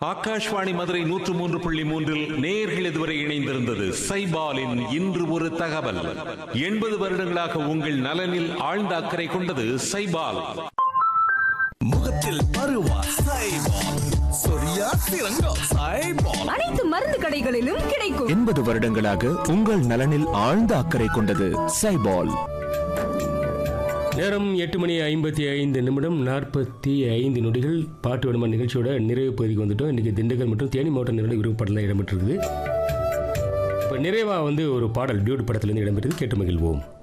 ஆகாஷ்வாணி மதுரை நூற்று மூன்று புள்ளி மூன்றில் நேர்கள் இதுவரை இணைந்திருந்தது சைபாலின் இன்று ஒரு தகவல் எண்பது வருடங்களாக உங்கள் நலனில் ஆழ்ந்த அக்கறை கொண்டது சைபால் முகத்தில் பருவா சைபால் சொரியா சிறங்கா சைபால் அனைத்து மருந்து கடைகளிலும் கிடைக்கும் எண்பது வருடங்களாக உங்கள் நலனில் ஆழ்ந்த அக்கறை கொண்டது சைபால் நேரம் எட்டு மணி ஐம்பத்தி ஐந்து நிமிடம் நாற்பத்தி ஐந்து நொடிகள் பாட்டு விடுமா நிகழ்ச்சியோட நிறைவு பகுதிக்கு வந்துட்டோம் இன்றைக்கி திண்டுக்கல் மற்றும் தேனி மாவட்ட நிறுவன விருப்பப்படலாம் இடம்பெற்றிருக்குது இப்போ நிறைவாக வந்து ஒரு பாடல் டியூட் படத்துலேருந்து இடம்பெற்றது கேட்டு மகிழ்வோம்